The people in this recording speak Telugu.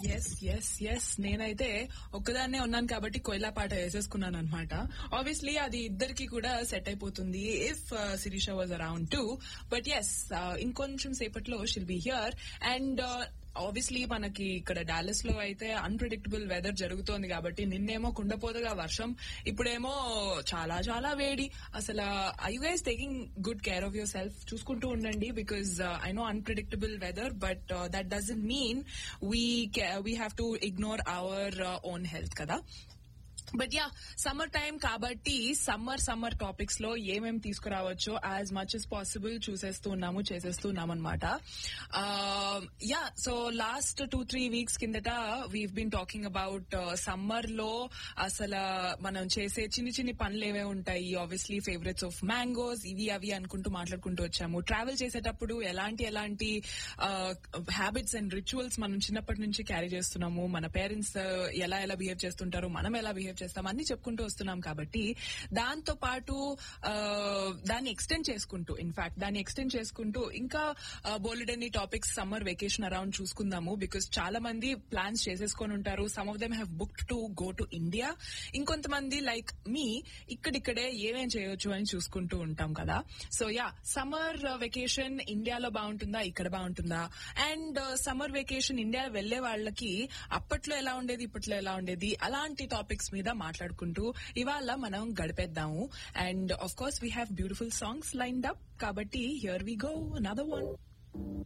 ఎస్ ఎస్ ఎస్ నేనైతే ఒక్కదాన్నే ఉన్నాను కాబట్టి కొయిలా పాట వేసేసుకున్నాను అనమాట ఆబ్వియస్లీ అది ఇద్దరికి కూడా సెట్ అయిపోతుంది if Sirisha was around too but yes ఇంకొంచెం సేపట్లో she'll be here and obviously మనకి ఇక్కడ డాలస్ లో అయితే అన్ప్రిడిక్టబుల్ వెదర్ జరుగుతోంది కాబట్టి నిన్నేమో కుండపోతగా వర్షం ఇప్పుడేమో చాలా చాలా వేడి అసలు I you guys taking good care of yourself చూసుకుంటూ ఉండండి because I know unpredictable weather but that doesn't mean we we have to ignore our own health కదా బట్ యా సమ్మర్ టైం కాబట్టి సమ్మర్ సమ్మర్ టాపిక్స్ లో ఏమేమి తీసుకురావచ్చో యాజ్ మచ్ as పాసిబుల్ చూసేస్తూ ఉన్నాము చేసేస్తూ ఉన్నాం అనమాట yeah so last two three weeks కిందట we've been talking about summer లో అసలు మనం చేసే చిన్ని చిన్ని పనులు ఏవే ఉంటాయి ఆబ్వియస్లీ ఫేవరెట్స్ ఆఫ్ మ్యాంగోస్ ఇవి అవి అనుకుంటూ మాట్లాడుకుంటూ వచ్చాము ట్రావెల్ చేసేటప్పుడు ఎలాంటి ఎలాంటి హ్యాబిట్స్ అండ్ రిచువల్స్ మనం చిన్నప్పటి నుంచి క్యారీ చేస్తున్నాము మన పేరెంట్స్ ఎలా ఎలా బిహేవ్ చేస్తుంటారు మనం ఎలా బిహేవ్ చేస్తాం అన్ని చెప్పుకుంటూ వస్తున్నాం కాబట్టి దాంతో పాటు ఆ, దాన్ని ఎక్స్టెండ్ చేసుకుంటూ ఇన్ఫాక్ట్ దాన్ని ఎక్స్టెండ్ చేసుకుంటూ ఇంకా బోల్డెన్ని టాపిక్స్ సమ్మర్ వెకేషన్ అరౌండ్ చూసుకుందాము బికాస్ చాలా మంది ప్లాన్స్ చేసేసుకొని ఉంటారు some of them have book to go to India ఇంకొంతమంది లైక్ మీ ఇక్కడిక్కడే ఏమేం చేయొచ్చు అని చూసుకుంటూ ఉంటాం కదా సో యా సమ్మర్ వెకేషన్ ఇండియాలో బాగుంటుందా ఇక్కడ బాగుంటుందా అండ్ సమ్మర్ వెకేషన్ ఇండియా వెళ్లే వాళ్ళకి అప్పట్లో ఎలా ఉండేది ఇప్పట్లో ఎలా ఉండేది అలాంటి టాపిక్స్ మీద మాట్లాడుకుంటూ ఇవాళ మనం గడిపేద్దాము and of course we have beautiful songs lined up కాబట్టి here we go another one